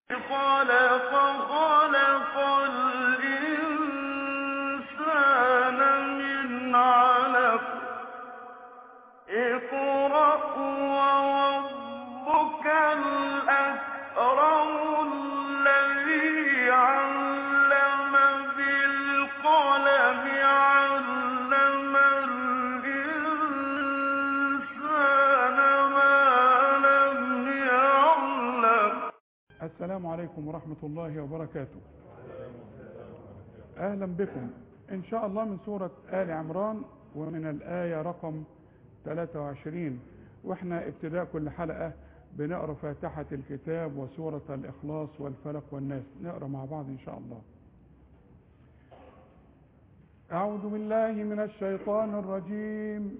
خلق خلق الإنسان من علق اقرأ وربك الأكرم الذي علم بالقلم علم الإنسان ما لم يعلم السلام عليكم ورحمة الله وبركاته أهلا بكم إن شاء الله من سورة آل عمران ومن الآية رقم 23 وإحنا ابتداء كل حلقة بنقرأ فاتحة الكتاب وسورة الإخلاص والفلق والناس نقرأ مع بعض إن شاء الله أعوذ بالله من الشيطان الرجيم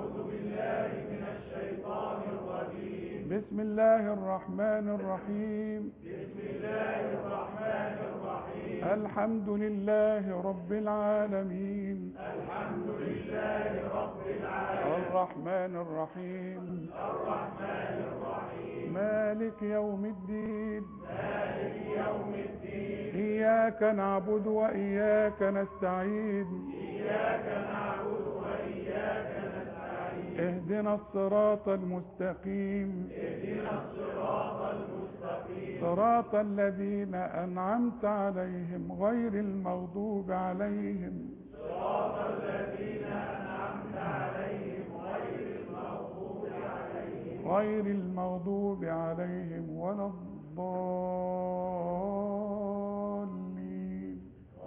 بسم الله الرحمن الرحيم بسم الله الرحمن الرحيم الحمد لله رب العالمين الحمد لله رب العالمين الرحمن الرحيم الرحمن الرحيم مالك يوم الدين مالك يوم الدين إياك نعبد وإياك نستعين اهدنا الصراط المستقيم اهدنا الصراط المستقيم صراط الذين أنعمت عليهم غير المغضوب عليهم صراط الذين أنعمت عليهم غير المغضوب عليهم غير المغضوب عليهم ولا الضالين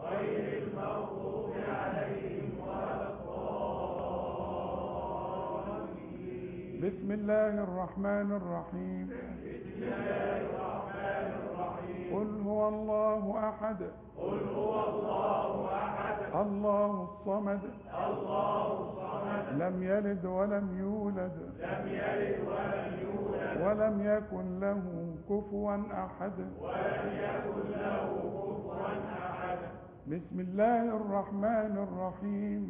بسم الله الرحمن الرحيم بسم الله الرحمن الرحيم قل هو الله احد قل هو الله احد الله الصمد الله الصمد لم يلد ولم يولد لم يلد ولم يولد ولم يكن له كفوا احد ولم يكن له كفوا احد بسم الله الرحمن الرحيم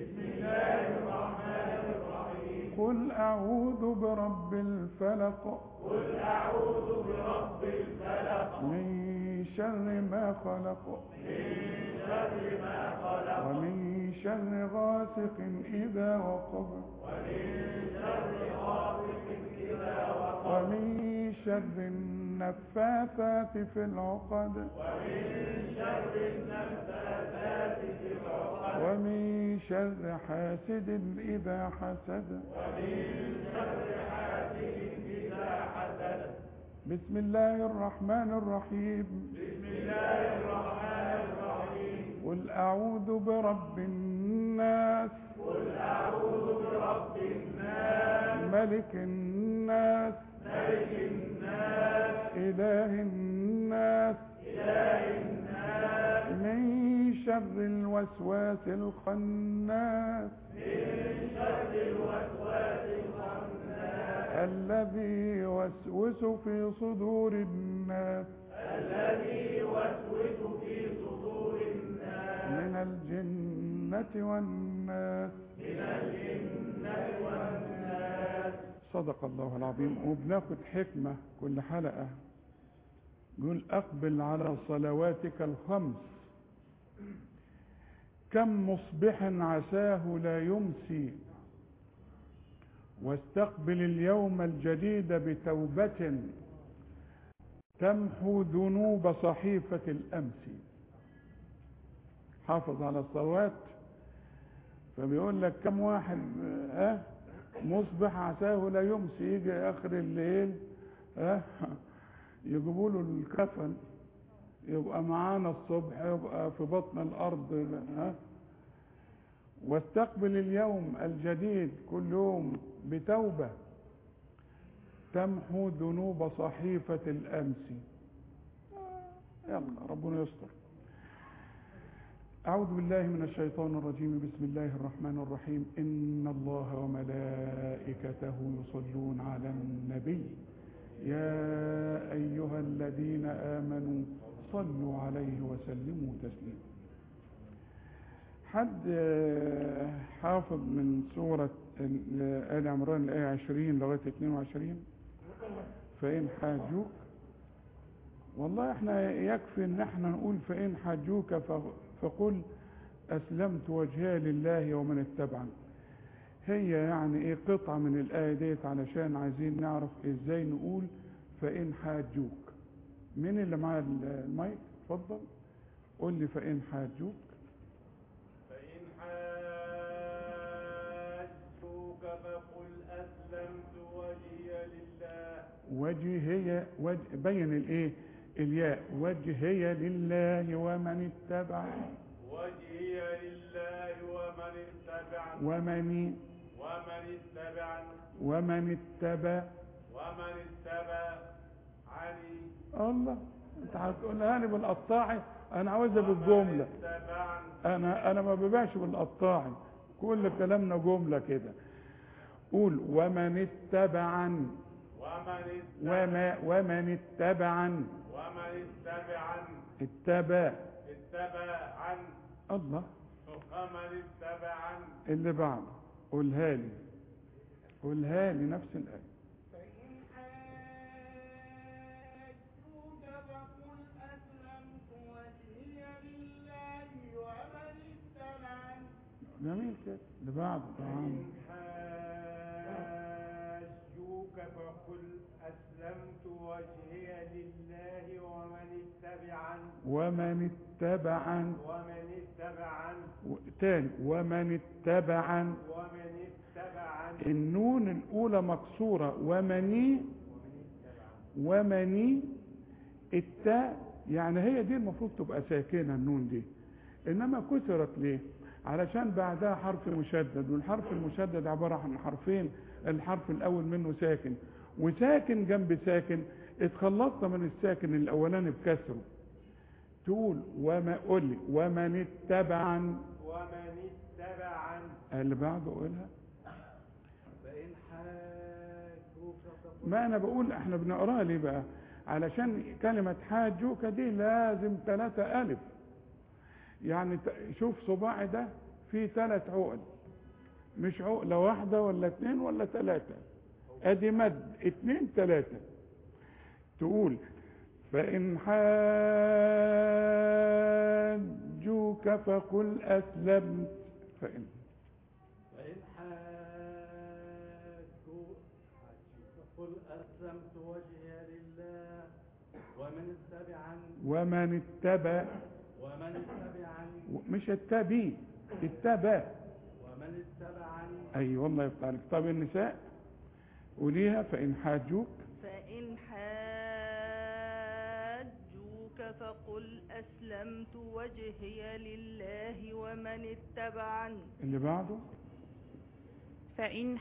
قل أعوذ برب الفلق قل أعوذ برب الفلق من شر ما خلق من شر ما خلق ومن شر غاسق إذا وقب ومن شر غاسق إذا وقب ومن شر النفاثات في العقد ومن شر حاسد إذا حسد بسم الله الرحمن الرحيم بسم الله الرحمن الرحيم قل أعوذ برب الناس قل أعوذ برب الناس ملك الناس ملك الناس إله الناس إله الناس من شر الوسواس الخناس الذي يوسوس في صدور الناس الذي يوسوس في صدور الناس من الجنة والناس من الجنة والناس صدق الله العظيم وبناخد حكمة كل حلقة يقول أقبل على صلواتك الخمس كم مصبح عساه لا يمسي واستقبل اليوم الجديد بتوبة تمحو ذنوب صحيفة الأمس حافظ على الصلوات فبيقول لك كم واحد اه مصبح عساه لا يمسي يجي آخر الليل اه يجيبوا له الكفن يبقى معانا الصبح يبقى في بطن الأرض ها واستقبل اليوم الجديد كل يوم بتوبة تمحو ذنوب صحيفة الأمس يلا ربنا يستر أعوذ بالله من الشيطان الرجيم بسم الله الرحمن الرحيم إن الله وملائكته يصلون على النبي يا أيها الذين آمنوا صلوا عليه وسلموا تسليما حد حافظ من سورة آل عمران الآية 20 لغاية 22 فإن حاجوك والله احنا يكفي ان احنا نقول فإن حجوك ف- فقل أسلمت وجهي لله ومن اتبعني هي يعني ايه قطعة من الآية ديت علشان عايزين نعرف ازاي نقول فإن حاجوك مين اللي معاه ال- المايك اتفضل قول لي فإن حاجوك فإن حاجوك فقل أسلمت وجهي لله وجهي وجه بين الايه الياء وجهي لله ومن اتبعني وجهي لله ومن اتبعني ومن ومن اتبعني ومن اتبع ومن اتبع علي الله انت هتقولها لي بالقطاعي انا عاوزها بالجمله اتبعني انا انا ما ببيعش بالقطاعي كل كلامنا جمله كده قول ومن اتبعن ومن اتبع وما ومن اتبعن ومن اتبعا اتبع اتبعا الله ومن اتبعا اللي بعده قولها لي قولها لي نفس الآية فإن حاجوك فقل أسلمت وجهي لله ومن اتبعني جميل كده اللي بعده تعال. حاجوك فقل أسلمت وجهي لله ومن اتبعا ومن اتبعن ومن اتبعا و- تاني ومن اتبعن ومن اتبعا النون الأولى مكسورة ومني ومني التاء يعني هي دي المفروض تبقى ساكنة النون دي إنما كسرت ليه؟ علشان بعدها حرف مشدد والحرف المشدد عبارة عن حرفين الحرف الأول منه ساكن وساكن جنب ساكن اتخلصت من الساكن الأولاني بكسره تقول وما قول لي ومن اتبعن ومن اتبعا اللي بعده قولها فإن حاجوك فقل ما انا بقول احنا بنقراها ليه بقى علشان كلمة حاجوك دي لازم ثلاثة ألف يعني ت- شوف صباعي ده فيه ثلاث عقل مش عقلة واحدة ولا اتنين ولا ثلاثة ادي مد اتنين ثلاثة تقول فإن حاجوك فقل أسلمت فإن فإن حاجوك فقل أسلمت وجهي لله ومن اتبعا ومن اتبع ومن اتبعا مش التبي اتبع ومن اتبعا اي والله يفتح عليك طب النساء قوليها فان حاجوك فإن حاجوك فقل أسلمت وجهي لله ومن اتبعني اللي بعده فإن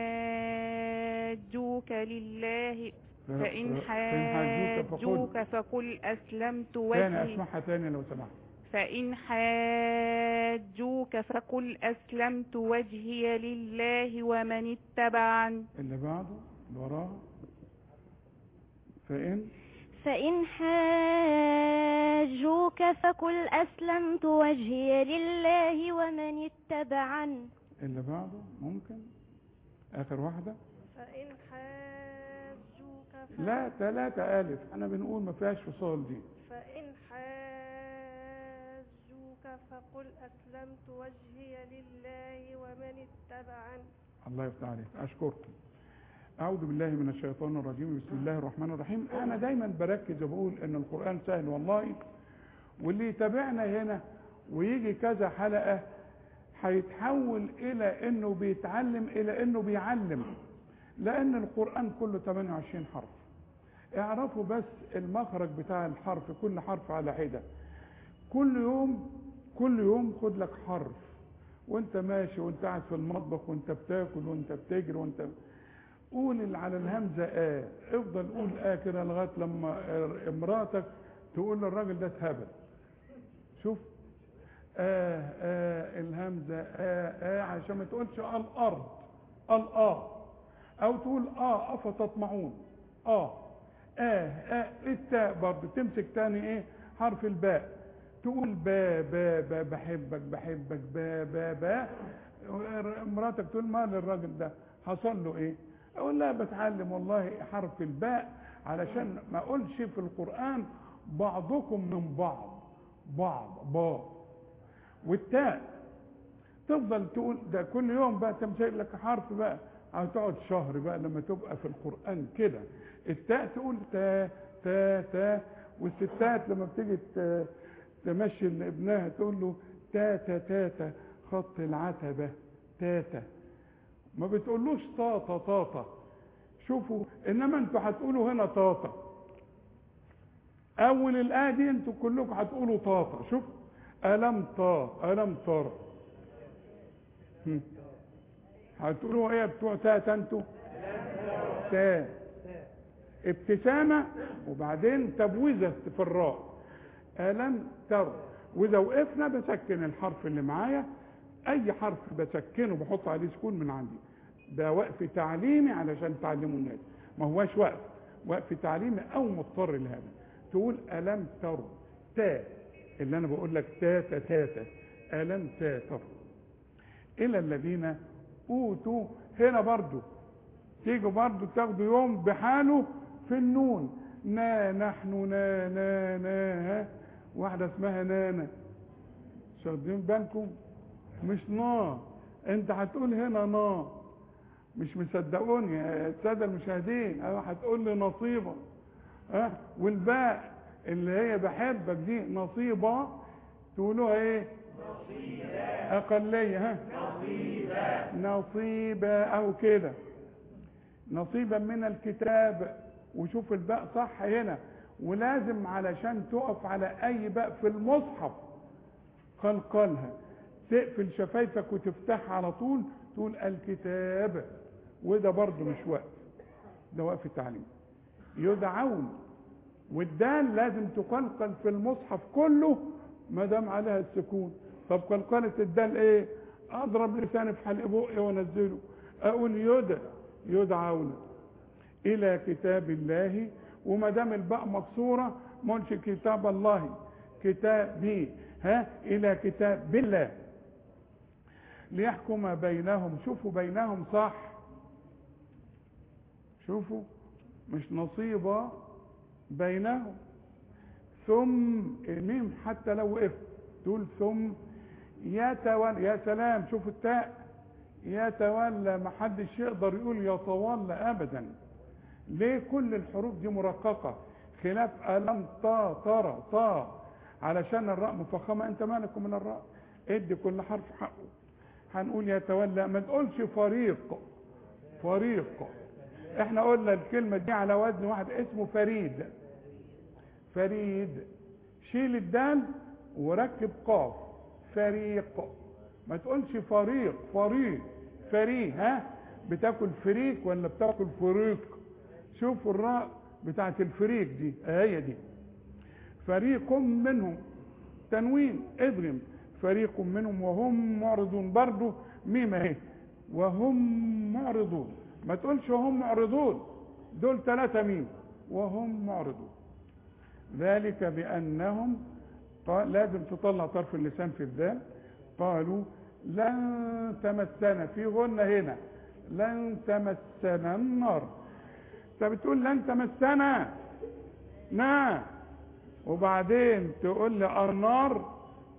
حاجوك لله فإن حاجوك حاجوك فقل أسلمت تاني وجهي اسمعها تاني لو سمحت فإن حاجوك فقل أسلمت وجهي لله ومن اتبعني اللي بعده اللي وراها فإن فإن حاجوك فقل أسلمت وجهي لله ومن اتبعن اللي بعده ممكن آخر واحدة فإن حاجوك ف- لا ثلاثة ألف أنا بنقول ما فيهاش فصال دي فإن حاجوك فقل أسلمت وجهي لله ومن اتبعني الله يفتح عليك أشكركم أعوذ بالله من الشيطان الرجيم بسم الله الرحمن الرحيم أنا دايما بركز وبقول إن القرآن سهل والله واللي يتابعنا هنا ويجي كذا حلقة هيتحول إلى إنه بيتعلم إلى إنه بيعلم لأن القرآن كله 28 حرف اعرفوا بس المخرج بتاع الحرف كل حرف على حدة كل يوم كل يوم خد لك حرف وانت ماشي وانت قاعد في المطبخ وانت بتاكل وانت بتجري وانت قول اللي على الهمزة آه افضل قول آه كده لغاية لما امراتك تقول للراجل ده اتهبل شوف آه آه الهمزة آه آه عشان ما تقولش الأرض الآه أو تقول آه أفتطمعون آه آه آه التاء برضه تمسك تاني إيه حرف الباء تقول با با با بحبك بحبك با با با مراتك تقول ما للراجل ده حصل له ايه اقول لها بتعلم والله حرف الباء علشان ما اقولش في القرآن بعضكم من بعض بعض با والتاء تفضل تقول ده كل يوم بقى تمسك لك حرف بقى هتقعد شهر بقى لما تبقى في القرآن كده التاء تقول تا تا تا والستات لما بتيجي ت- تمشي ابنها تقول له تاتا تاتا خط العتبة تاتا ما بتقولوش طاطا طاطا شوفوا انما انتوا هتقولوا هنا طاطا اول الايه دي انتوا كلكم هتقولوا طاطا شوف الم طا الم طر هم. هتقولوا ايه بتوع تاتا انتوا تا ابتسامة وبعدين تبويزة في الراء ألم تر وإذا وقفنا بسكن الحرف اللي معايا أي حرف بسكنه بحط عليه سكون من عندي ده وقف تعليمي علشان تعلموا الناس ما هواش وقف وقف تعليمي أو مضطر لهذا تقول ألم تر تا اللي أنا بقول لك تاتا تاتا ألم تا تر إلى الذين أوتوا هنا برضو تيجوا برضو تاخدوا يوم بحاله في النون نا نحن نا نا نا ها واحدة اسمها نانا مش واخدين بالكم مش نا انت هتقول هنا نا مش مصدقوني يا السادة المشاهدين اه هتقول لي نصيبة ها والباء اللي هي بحبك دي نصيبة تقولوها ايه أقلية ها نصيبة أو كده نصيبا من الكتاب وشوف الباء صح هنا ولازم علشان تقف على اي باء في المصحف قلقلها تقفل شفايفك وتفتحها على طول تقول الكتاب وده برضه مش وقف ده وقف التعليم يدعون والدال لازم تقلقل في المصحف كله ما دام عليها السكون طب قلقلة الدال ايه اضرب لساني في حلق بقي وانزله اقول يدع يدعون الى كتاب الله وما دام الباء مكسوره ما قلش كتاب الله كتابي ها الى كتاب بالله ليحكم بينهم شوفوا بينهم صح شوفوا مش نصيبة بينهم ثم الميم حتى لو وقف تقول ثم يتولى يا سلام شوفوا التاء يتولى ما حدش يقدر يقول يتولى ابدا ليه كل الحروف دي مرققه خلاف الم طا ترى طا علشان الراء مفخمه انت مالك من الراء ادي كل حرف حقه هنقول يتولى ما تقولش فريق فريق احنا قلنا الكلمه دي على وزن واحد اسمه فريد فريد شيل الدال وركب قاف فريق ما تقولش فريق فريق فريق ها بتاكل فريق ولا بتاكل فريق شوفوا الراء بتاعت الفريق دي هي دي فريق منهم تنوين ادغم فريق منهم وهم معرضون برضو ميم اهي وهم معرضون ما تقولش وهم معرضون دول ثلاثة ميم وهم معرضون ذلك بأنهم قال لازم تطلع طرف اللسان في الذال قالوا لن تمسنا في غنة هنا لن تمسنا النار انت بتقول لن تمسنا نا وبعدين تقول لي النار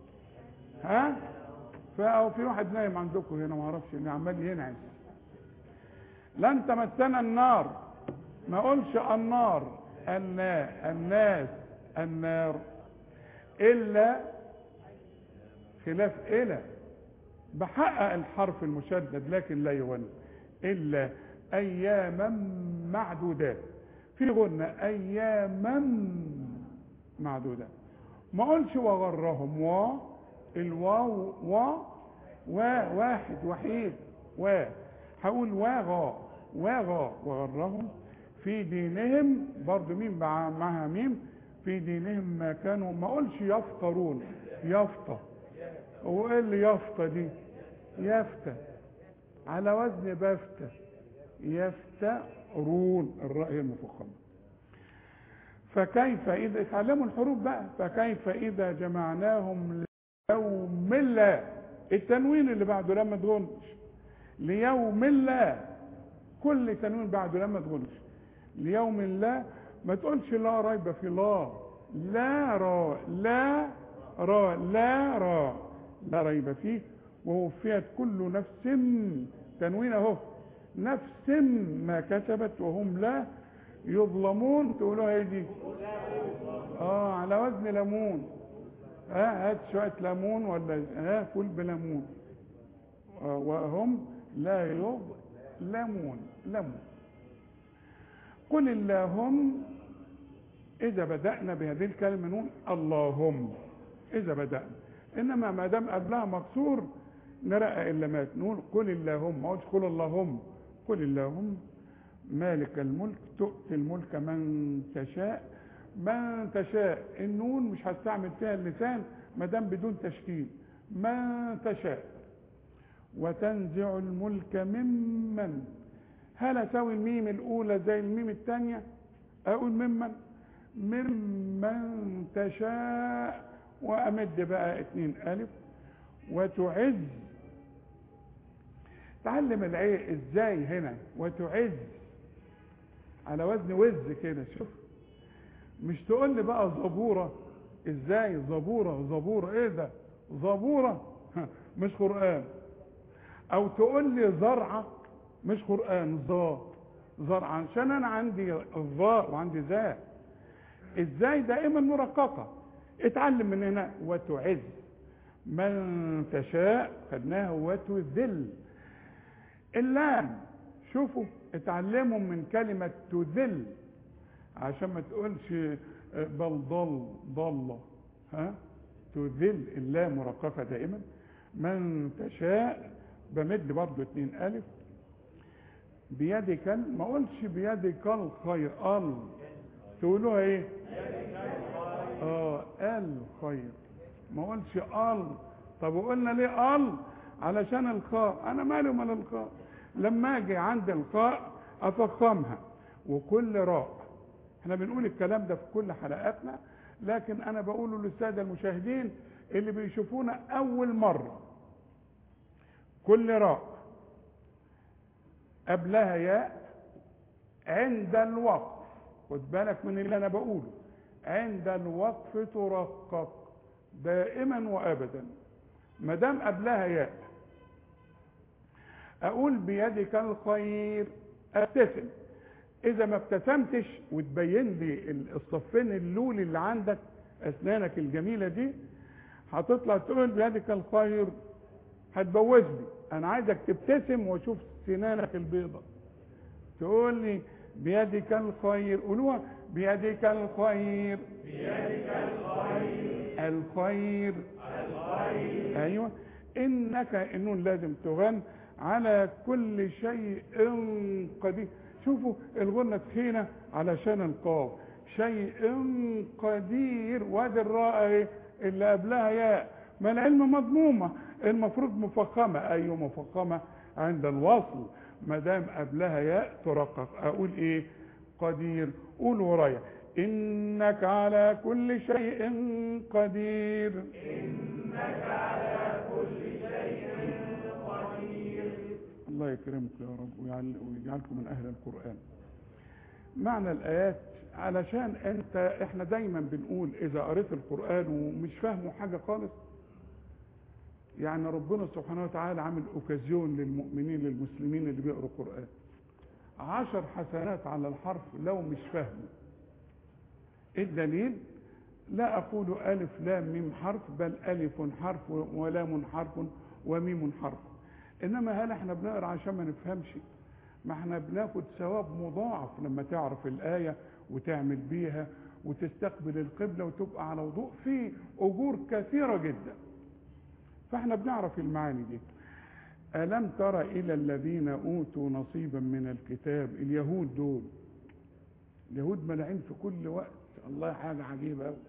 ها فأو في واحد نايم عندكم هنا ما اعرفش اللي عمال ينعس لن تمسنا النار ما اقولش النار النا الناس النار الا خلاف الى بحقق الحرف المشدد لكن لا يغنى الا اياما معدودات في غنى اياما معدودات ما اقولش وغرهم و الواو و و واحد وحيد و هقول واغا واغا وغرهم في دينهم برضو مين مع- معها ميم في دينهم ما كانوا ما اقولش يفطرون يفطر هو ايه اللي يفطى دي يفتى على وزن بفتة يفترون الراء هي المفخمة فكيف إذا اتعلموا الحروف بقى فكيف إذا جمعناهم ليوم لا التنوين اللي بعده لما تغنش ليوم لا كل تنوين بعده لما تغنش ليوم لا ما تقولش لا ريب في لا لا را لا را لا را لا ريب فيه ووفيت كل نفس تنوين اهو نفس ما كسبت وهم لا يظلمون تقولوا هي دي اه على وزن ليمون ها هات شويه ليمون ولا ها كل بليمون آه وهم لا يظلمون لمون قل اللهم إذا بدأنا بهذه الكلمة نقول اللهم إذا بدأنا إنما ما دام قبلها مكسور نرقق اللمات نقول قل اللهم ما قلتش قل اللهم قل اللهم مالك الملك تؤتي الملك من تشاء من تشاء النون مش هستعمل فيها اللسان ما دام بدون تشكيل من تشاء وتنزع الملك ممن هل اسوي الميم الاولى زي الميم الثانيه اقول ممن ممن تشاء وامد بقى اتنين الف وتعز تعلم العي ازاي هنا وتعز على وزن وز كده شوف مش تقول لي بقى زبوره ازاي زبوره زبوره ايه ده زبوره مش قران او تقول لي زرعه مش قران ظا زرعه عشان انا عندي الظاء وعندي ذا ازاي دائما مرققه اتعلم من هنا وتعز من تشاء خدناها وتذل اللام شوفوا اتعلموا من كلمة تذل عشان ما تقولش بل ضل ضل ها تذل اللام مرققة دائما من تشاء بمد برضو اتنين ألف بيدك ال- ما اقولش بيدك الخير ال تقولوها ايه اه الخير ما اقولش ال طب وقلنا ليه ال علشان الخاء انا مالي ومال الخاء لما اجي عند الخاء افخمها وكل راء احنا بنقول الكلام ده في كل حلقاتنا لكن انا بقوله للساده المشاهدين اللي بيشوفونا اول مره كل راء قبلها ياء عند الوقف خد بالك من اللي انا بقوله عند الوقف ترقق دائما وابدا ما دام قبلها ياء اقول بيدك الخير ابتسم اذا ما ابتسمتش وتبين لي الصفين اللولي اللي عندك اسنانك الجميله دي هتطلع تقول بيدك الخير هتبوظ لي انا عايزك تبتسم واشوف سنانك البيضة تقول لي بيدك الخير قولوها بيدك الخير بيدك الخير الخير الخير ايوه انك النون لازم تغن على كل شيء قدير شوفوا الغنة تخينة علشان القاف شيء قدير وادي الراء اهي اللي قبلها ياء ما العلم مضمومة المفروض مفخمة ايوه مفخمة عند الوصل ما دام قبلها ياء ترقق اقول ايه قدير قول ورايا انك على كل شيء قدير انك على كل شيء قدير الله يكرمكم يا رب ويجعل- ويجعلكم من اهل القران معنى الايات علشان انت احنا دايما بنقول اذا قريت القران ومش فاهمه حاجه خالص يعني ربنا سبحانه وتعالى عامل اوكازيون للمؤمنين للمسلمين اللي بيقروا قرآن عشر حسنات على الحرف لو مش فاهمه إيه الدليل لا أقول ألف لام ميم حرف بل ألف حرف ولام حرف وميم حرف إنما هل احنا بنقرا عشان ما نفهمش ما احنا بناخد ثواب مضاعف لما تعرف الآية وتعمل بيها وتستقبل القبلة وتبقى على وضوء في أجور كثيرة جدا فاحنا بنعرف المعاني دي ألم تر إلى الذين أوتوا نصيبا من الكتاب اليهود دول اليهود ملاعين في كل وقت الله حاجة عجيبة أوي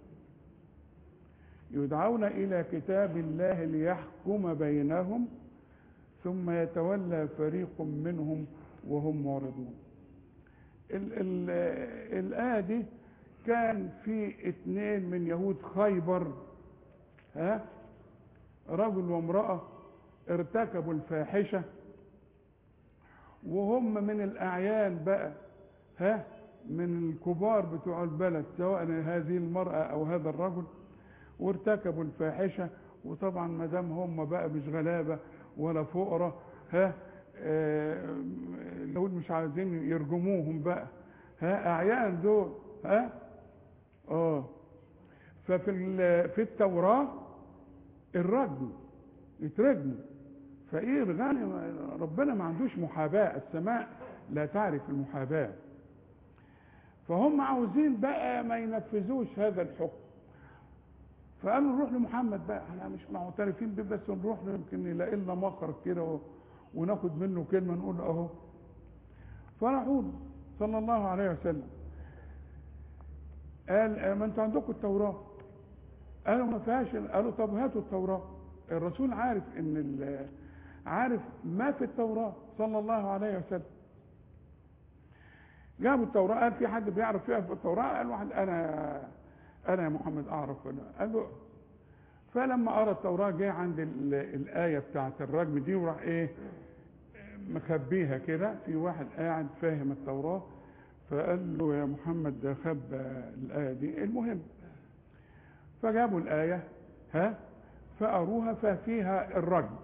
يدعون إلى كتاب الله ليحكم بينهم ثم يتولى فريق منهم وهم معرضون ال ال الآية دي كان في اتنين من يهود خيبر ها رجل وامرأة ارتكبوا الفاحشة وهم من الأعيان بقى ها من الكبار بتوع البلد سواء هذه المرأة أو هذا الرجل وارتكبوا الفاحشة وطبعا ما دام هم بقى مش غلابة ولا فقراء ها آه، دول مش عايزين يرجموهم بقى ها أعيان دول ها اه ففي ال- في التوراة الرجم يترجموا فايه الغني ربنا ما عندوش محاباة السماء لا تعرف المحاباة فهم عاوزين بقى ما ينفذوش هذا الحكم فقالوا نروح لمحمد بقى احنا مش معترفين بيه بس نروح له يمكن نلاقي لنا مخرج كده و- وناخد منه كلمه نقول اهو فراحوا له صلى الله عليه وسلم قال اه، ما انتوا عندكم التوراه قالوا ما فيهاش قالوا طب هاتوا التوراه الرسول عارف ان ال- عارف ما في التوراه صلى الله عليه وسلم جابوا التوراه قال في حد بيعرف فيها في التوراه قال واحد انا انا يا محمد اعرف أنا. قال له فلما قرا التوراه جه عند ال- الايه بتاعت الرجم دي وراح ايه مخبيها كده في واحد قاعد فاهم التوراه فقال له يا محمد ده خب الايه دي المهم فجابوا الايه ها فقروها ففيها الرجم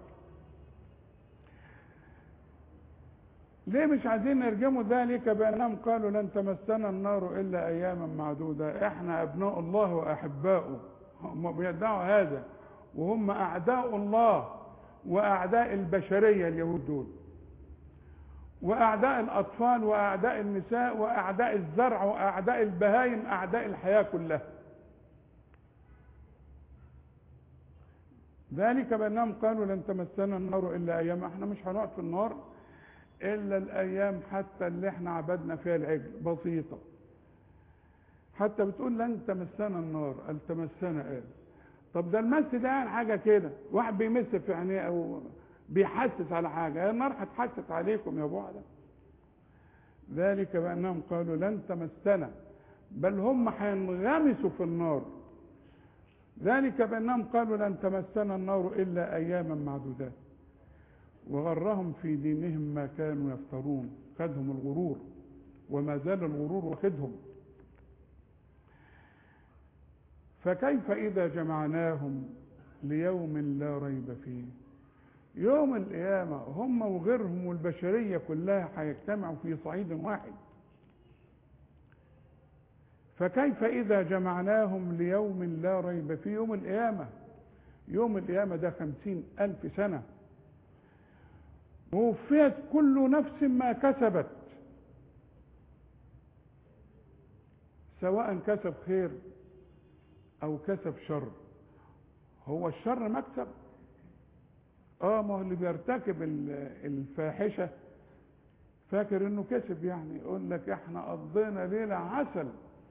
ليه مش عايزين نرجموا ذلك بانهم قالوا لن تمسنا النار الا اياما معدوده احنا ابناء الله واحباؤه هم بيدعوا هذا وهم اعداء الله واعداء البشريه اليهود دول واعداء الاطفال واعداء النساء واعداء الزرع واعداء البهايم اعداء الحياه كلها ذلك بانهم قالوا لن تمسنا النار الا ايام احنا مش هنقعد في النار الا الايام حتى اللي احنا عبدنا فيها العجل بسيطه حتى بتقول لن تمسنا النار قال تمسنا قال طب ده المس ده يعني حاجه كده واحد بيمس في عينيه او بيحسس على حاجه هي النار هتحسس عليكم يا بعدة ذلك بانهم قالوا لن تمسنا بل هم هينغمسوا في النار ذلك بانهم قالوا لن تمسنا النار الا اياما معدودات وغرهم في دينهم ما كانوا يفترون خدهم الغرور وما زال الغرور واخدهم فكيف اذا جمعناهم ليوم لا ريب فيه يوم القيامة هم وغيرهم والبشرية كلها هيجتمعوا في صعيد واحد فكيف إذا جمعناهم ليوم لا ريب فيه يوم القيامة يوم القيامة ده خمسين ألف سنة ووفيت كل نفس ما كسبت سواء كسب خير أو كسب شر هو الشر مكسب اه ما هو اللي بيرتكب ال- الفاحشة فاكر انه كسب يعني يقول لك احنا قضينا ليلة عسل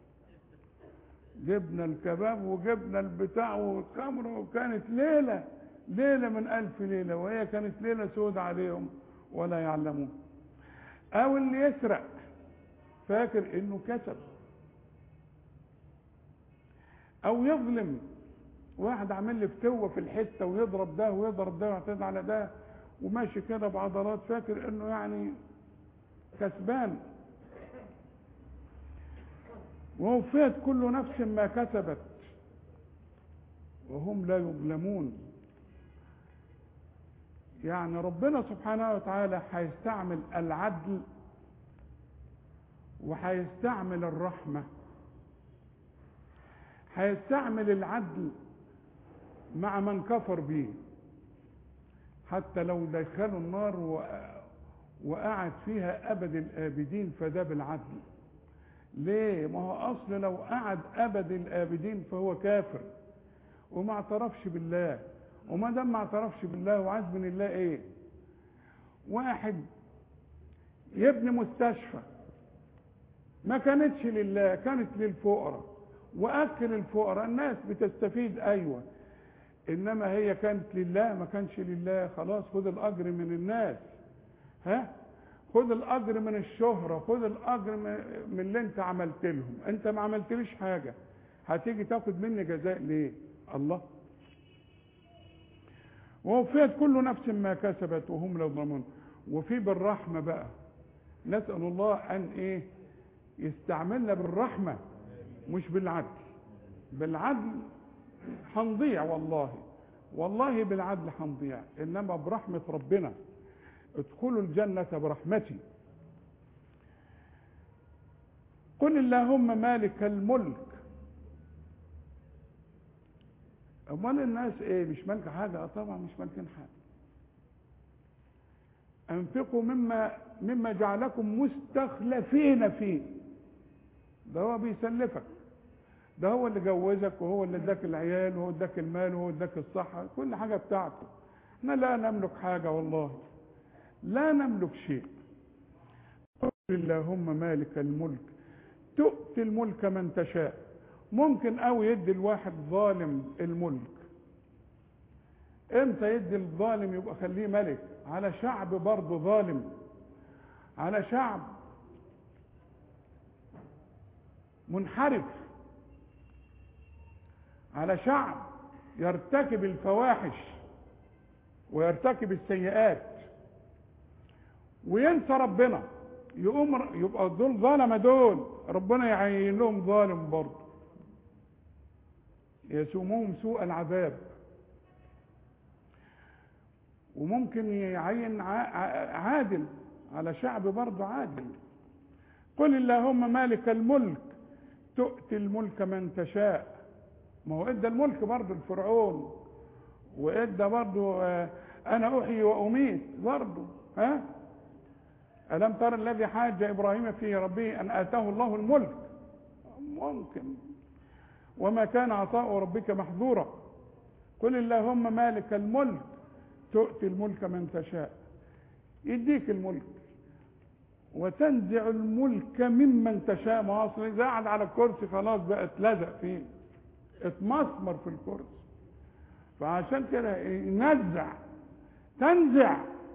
جبنا الكباب وجبنا البتاع والخمر وكانت ليلة ليلة من ألف ليلة وهي كانت ليلة سود عليهم ولا يعلمون أو اللي يسرق فاكر إنه كسب أو يظلم واحد عامل لي فتوة في الحتة ويضرب ده ويضرب ده ويعتدي على ده وماشي كده بعضلات فاكر إنه يعني كسبان ووفيت كل نفس ما كسبت وهم لا يظلمون يعني ربنا سبحانه وتعالى هيستعمل العدل وهيستعمل الرحمة هيستعمل العدل مع من كفر به حتى لو دخلوا النار و... وقعد فيها أبد الآبدين فده بالعدل ليه ما هو أصل لو قعد أبد الآبدين فهو كافر وما اعترفش بالله وما دام ما اعترفش بالله وعايز من الله ايه واحد يبني مستشفى ما كانتش لله كانت للفقراء واكل الفقراء الناس بتستفيد ايوه انما هي كانت لله ما كانش لله خلاص خد الاجر من الناس ها خد الاجر من الشهره خد الاجر من من اللي انت عملت لهم انت ما عملتليش حاجه هتيجي تاخد مني جزاء ليه الله ووفيت كل نفس ما كسبت وهم لا يظلمون وفي بالرحمه بقى نسال الله ان ايه يستعملنا بالرحمة مش بالعدل بالعدل هنضيع والله والله بالعدل هنضيع انما برحمة ربنا ادخلوا الجنة برحمتي قل اللهم مالك الملك امال الناس ايه مش مالكه حاجه اه طبعا مش مالكين حاجه انفقوا مما مما جعلكم مستخلفين فيه ده هو بيسلفك ده هو اللي جوزك وهو اللي اداك العيال وهو اداك المال وهو اداك الصحه كل حاجه بتاعته احنا لا نملك حاجه والله لا نملك شيء قل اللهم مالك الملك تؤتي الملك من تشاء ممكن قوي يدي الواحد ظالم الملك امتى يدي الظالم يبقى خليه ملك على شعب برضه ظالم على شعب منحرف على شعب يرتكب الفواحش ويرتكب السيئات وينسى ربنا يقوم يبقى دول ظلمه دول ربنا يعين لهم ظالم برضه يسومهم سوء العذاب وممكن يعين عادل على شعب برضه عادل قل اللهم مالك الملك تؤتي الملك من تشاء ما هو ادى الملك برضه الفرعون وادى برضه انا احيي واميت برضه ها الم تر الذي حاج ابراهيم في ربه ان اتاه الله الملك ممكن وما كان عطاء ربك محظورا قل اللهم مالك الملك تؤتي الملك من تشاء يديك الملك وتنزع الملك ممن تشاء ما اصل اذا قعد على الكرسي خلاص بقى اتلزق فيه اتمسمر في الكرسي فعشان كده ينزع تنزع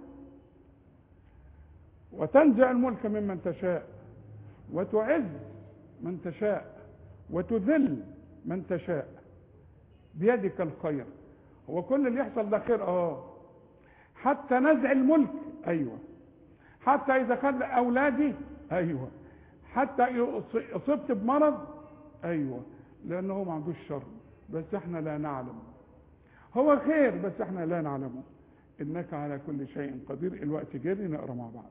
وتنزع الملك ممن تشاء وتعز من تشاء وتذل من تشاء بيدك الخير هو كل اللي يحصل ده خير اه حتى نزع الملك ايوه حتى اذا خد اولادي ايوه حتى اصبت بمرض ايوه لانه ما عندوش شر بس احنا لا نعلم هو خير بس احنا لا نعلمه انك على كل شيء قدير الوقت جري نقرا مع بعض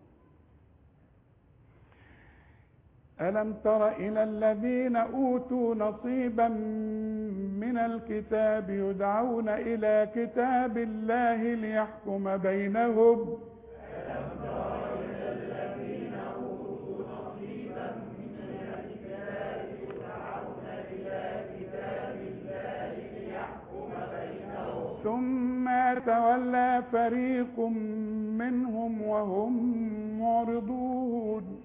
ألم تر إلى الذين أوتوا نصيبا من الكتاب يدعون إلى كتاب الله ليحكم بينهم ألم تر إلى الذين أوتوا نصيبا من الكتاب يدعون إلى كتاب الله ليحكم بينهم ثم تولى فريق منهم وهم معرضون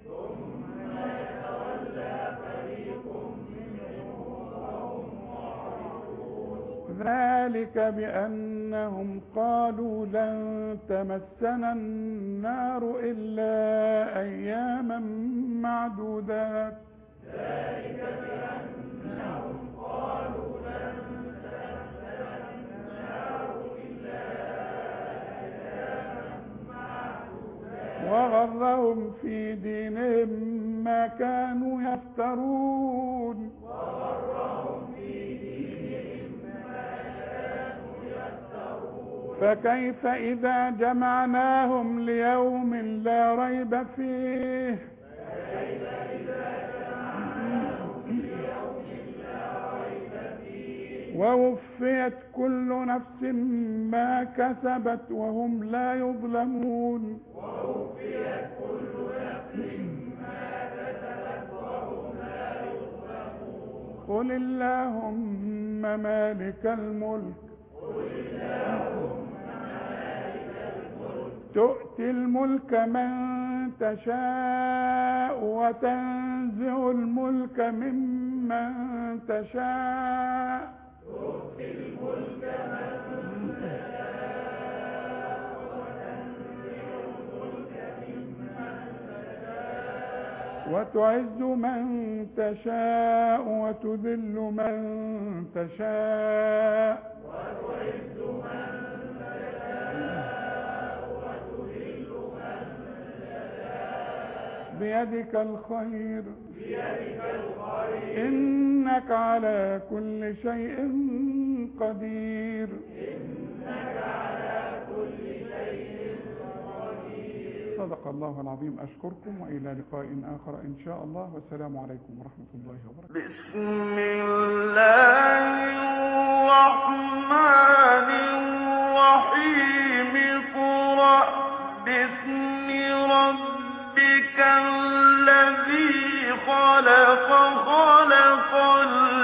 ذلك بأنهم قالوا لن تمسنا النار إلا أياما معدودات ذلك بأنهم قالوا لن تمسنا النار إلا أياما معدودات وغرهم في دينهم ما كانوا يفترون وغرهم في فكيف إذا جمعناهم ليوم لا ريب فيه ووفيت كل نفس ما كسبت وهم لا يظلمون ووفيت كل نفس ما كسبت وهم لا يظلمون قل اللهم مالك الملك قل اللهم تؤتي الملك من تشاء وتنزع الملك ممن تشاء تؤتي الملك من تشاء وتنزع الملك ممن تشاء وتعز من تشاء وتذل من تشاء وتعز من بيدك الخير إنك على كل شيء قدير صدق الله العظيم أشكركم وإلى لقاء آخر إن شاء الله والسلام عليكم ورحمة الله وبركاته بسم الله الرحمن الرحيم اقرأ باسم ربك الذي خلق خلق